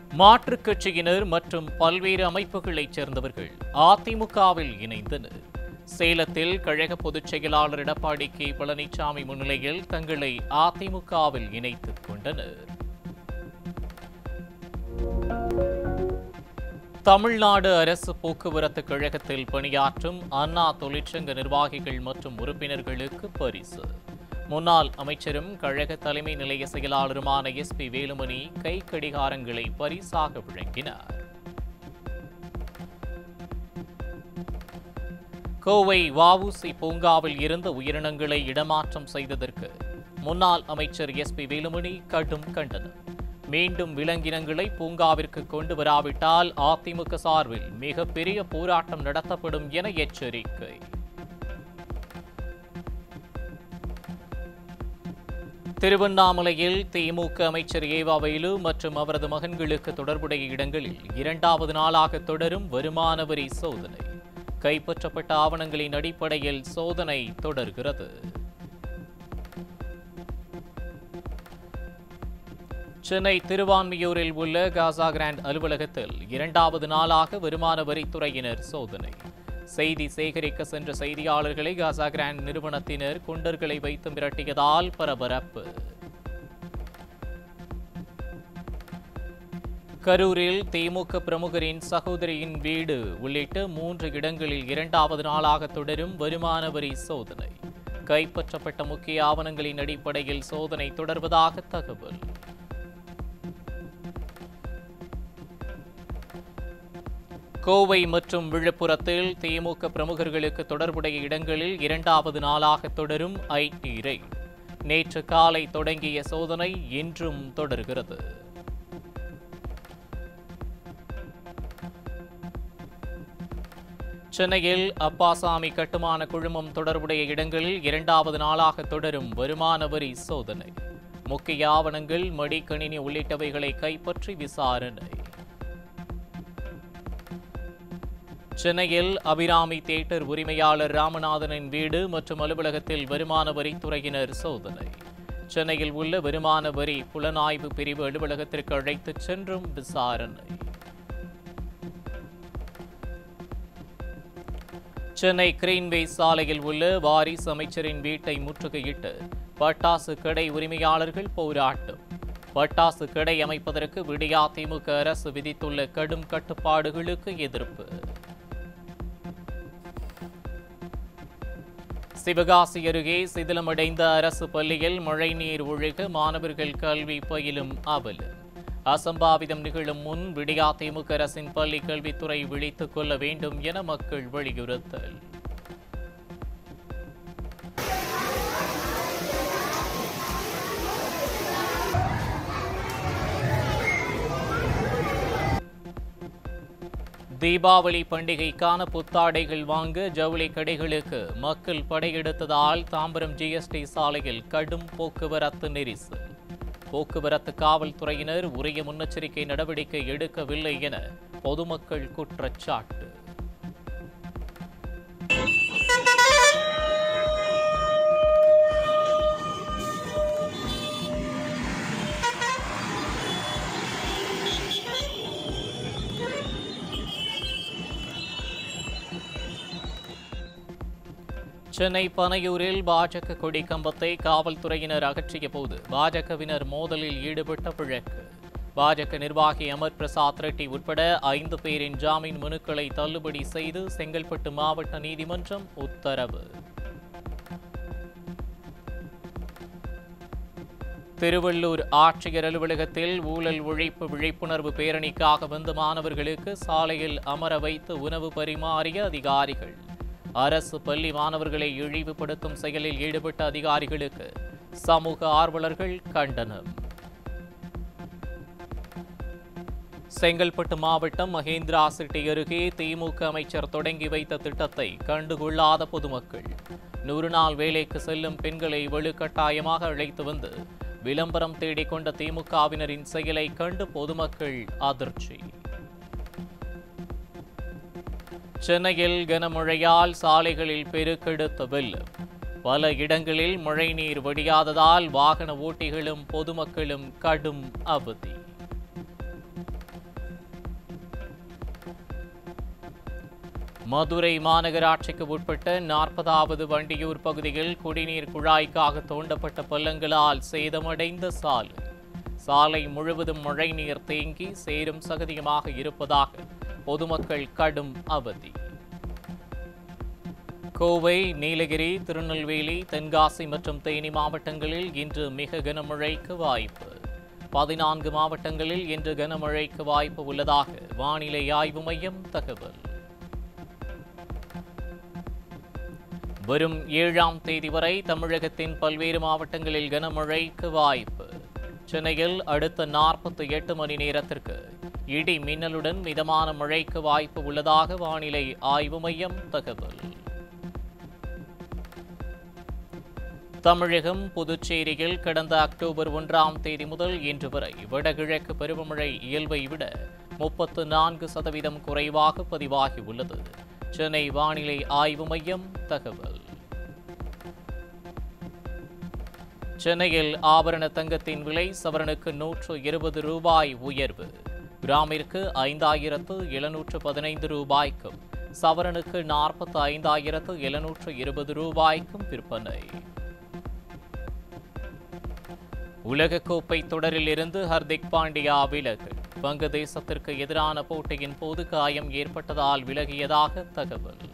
மாற்றுக் கட்சியினர் மற்றும் பல்வேறு அமைப்புகளைச் சேர்ந்தவர்கள் அதிமுகவில் இணைந்தனர் சேலத்தில் கழக பொதுச் செயலாளர் எடப்பாடி கே பழனிசாமி முன்னிலையில் தங்களை அதிமுகவில் இணைத்துக் கொண்டனர் தமிழ்நாடு அரசு போக்குவரத்து கழகத்தில் பணியாற்றும் அண்ணா தொழிற்சங்க நிர்வாகிகள் மற்றும் உறுப்பினர்களுக்கு பரிசு முன்னாள் அமைச்சரும் கழக தலைமை நிலைய செயலாளருமான எஸ் பி வேலுமணி கை கடிகாரங்களை பரிசாக வழங்கினார் கோவை வஉசி பூங்காவில் இருந்த உயிரினங்களை இடமாற்றம் செய்ததற்கு முன்னாள் அமைச்சர் எஸ் பி வேலுமணி கடும் கண்டனம் மீண்டும் விலங்கினங்களை பூங்காவிற்கு கொண்டு வராவிட்டால் அதிமுக சார்பில் மிகப்பெரிய போராட்டம் நடத்தப்படும் என எச்சரிக்கை திருவண்ணாமலையில் திமுக அமைச்சர் ஏவா வேலு மற்றும் அவரது மகன்களுக்கு தொடர்புடைய இடங்களில் இரண்டாவது நாளாக தொடரும் வருமான வரி சோதனை கைப்பற்றப்பட்ட ஆவணங்களின் அடிப்படையில் சோதனை தொடர்கிறது சென்னை திருவான்மியூரில் உள்ள காசா கிராண்ட் அலுவலகத்தில் இரண்டாவது நாளாக வருமான வரித்துறையினர் சோதனை செய்தி சேகரிக்க சென்ற செய்தியாளர்களை காசா கிராண்ட் நிறுவனத்தினர் குண்டர்களை வைத்து மிரட்டியதால் பரபரப்பு கரூரில் திமுக பிரமுகரின் சகோதரியின் வீடு உள்ளிட்ட மூன்று இடங்களில் இரண்டாவது நாளாக தொடரும் வருமான வரி சோதனை கைப்பற்றப்பட்ட முக்கிய ஆவணங்களின் அடிப்படையில் சோதனை தொடர்வதாக தகவல் கோவை மற்றும் விழுப்புரத்தில் திமுக பிரமுகர்களுக்கு தொடர்புடைய இடங்களில் இரண்டாவது நாளாக தொடரும் ஐடி ரெய்ட் நேற்று காலை தொடங்கிய சோதனை இன்றும் தொடர்கிறது சென்னையில் அப்பாசாமி கட்டுமான குழுமம் தொடர்புடைய இடங்களில் இரண்டாவது நாளாக தொடரும் வருமான வரி சோதனை முக்கிய ஆவணங்கள் மடிக்கணினி உள்ளிட்டவைகளை கைப்பற்றி விசாரணை சென்னையில் அபிராமி தியேட்டர் உரிமையாளர் ராமநாதனின் வீடு மற்றும் அலுவலகத்தில் வருமான வரித்துறையினர் சோதனை சென்னையில் உள்ள வருமான வரி புலனாய்வு பிரிவு அலுவலகத்திற்கு அழைத்துச் சென்றும் விசாரணை சென்னை கிரீன்வே சாலையில் உள்ள வாரிஸ் அமைச்சரின் வீட்டை முற்றுகையிட்டு பட்டாசு கடை உரிமையாளர்கள் போராட்டம் பட்டாசு கடை அமைப்பதற்கு விடியா திமுக அரசு விதித்துள்ள கடும் கட்டுப்பாடுகளுக்கு எதிர்ப்பு சிவகாசி அருகே சிதிலமடைந்த அரசு பள்ளியில் மழைநீர் ஒழுக மாணவர்கள் கல்வி பயிலும் அவல் அசம்பாவிதம் நிகழும் முன் விடியா திமுக அரசின் பள்ளி கல்வித்துறை விழித்துக் கொள்ள வேண்டும் என மக்கள் வலியுறுத்தல் தீபாவளி பண்டிகைக்கான புத்தாடைகள் வாங்க ஜவுளி கடைகளுக்கு மக்கள் படையெடுத்ததால் தாம்பரம் ஜிஎஸ்டி சாலையில் கடும் போக்குவரத்து நெரிசல் போக்குவரத்து காவல்துறையினர் உரிய முன்னெச்சரிக்கை நடவடிக்கை எடுக்கவில்லை என பொதுமக்கள் குற்றச்சாட்டு சென்னை பனையூரில் பாஜக கொடி கம்பத்தை காவல்துறையினர் அகற்றிய போது பாஜகவினர் மோதலில் ஈடுபட்ட வழக்கு பாஜக நிர்வாகி அமர் பிரசாத் ரெட்டி உட்பட ஐந்து பேரின் ஜாமீன் மனுக்களை தள்ளுபடி செய்து செங்கல்பட்டு மாவட்ட நீதிமன்றம் உத்தரவு திருவள்ளூர் ஆட்சியர் அலுவலகத்தில் ஊழல் ஒழிப்பு விழிப்புணர்வு பேரணிக்காக வந்த மாணவர்களுக்கு சாலையில் அமர வைத்து உணவு பரிமாறிய அதிகாரிகள் அரசு பள்ளி மாணவர்களை இழிவுபடுத்தும் செயலில் ஈடுபட்ட அதிகாரிகளுக்கு சமூக ஆர்வலர்கள் கண்டனம் செங்கல்பட்டு மாவட்டம் மகேந்திரா சிட்டி அருகே திமுக அமைச்சர் தொடங்கி வைத்த திட்டத்தை கண்டுகொள்ளாத பொதுமக்கள் நூறு நாள் வேலைக்கு செல்லும் பெண்களை வலுக்கட்டாயமாக அழைத்து வந்து விளம்பரம் தேடிக்கொண்ட திமுகவினரின் செயலை கண்டு பொதுமக்கள் அதிர்ச்சி சென்னையில் கனமழையால் சாலைகளில் பெருக்கெடுத்த வெள்ளம் பல இடங்களில் மழைநீர் வடியாததால் வாகன ஓட்டிகளும் பொதுமக்களும் கடும் அவதி மதுரை மாநகராட்சிக்கு உட்பட்ட நாற்பதாவது வண்டியூர் பகுதியில் குடிநீர் குழாய்க்காக தோண்டப்பட்ட பள்ளங்களால் சேதமடைந்த சாலை சாலை முழுவதும் மழைநீர் தேங்கி சேரும் சகதியமாக இருப்பதாக பொதுமக்கள் கடும் அவதி கோவை நீலகிரி திருநெல்வேலி தென்காசி மற்றும் தேனி மாவட்டங்களில் இன்று மிக கனமழைக்கு வாய்ப்பு பதினான்கு மாவட்டங்களில் இன்று கனமழைக்கு வாய்ப்பு உள்ளதாக வானிலை ஆய்வு மையம் தகவல் வரும் ஏழாம் தேதி வரை தமிழகத்தின் பல்வேறு மாவட்டங்களில் கனமழைக்கு வாய்ப்பு சென்னையில் அடுத்த நாற்பத்தி எட்டு மணி நேரத்திற்கு இடி மின்னலுடன் மிதமான மழைக்கு வாய்ப்பு உள்ளதாக வானிலை ஆய்வு மையம் தகவல் தமிழகம் புதுச்சேரியில் கடந்த அக்டோபர் ஒன்றாம் தேதி முதல் இன்று வரை வடகிழக்கு பருவமழை இயல்பை விட முப்பத்து நான்கு சதவீதம் குறைவாக பதிவாகியுள்ளது சென்னை வானிலை ஆய்வு மையம் தகவல் சென்னையில் ஆபரண தங்கத்தின் விலை சவரனுக்கு நூற்று இருபது ரூபாய் உயர்வு கிராமிற்கு ஐந்தாயிரத்து எழுநூற்று பதினைந்து ரூபாய்க்கும் சவரனுக்கு நாற்பத்து ஐந்தாயிரத்து எழுநூற்று இருபது ரூபாய்க்கும் விற்பனை உலகக்கோப்பை தொடரில் இருந்து ஹர்திக் பாண்டியா விலகு வங்கதேசத்திற்கு எதிரான போட்டியின் போது காயம் ஏற்பட்டதால் விலகியதாக தகவல்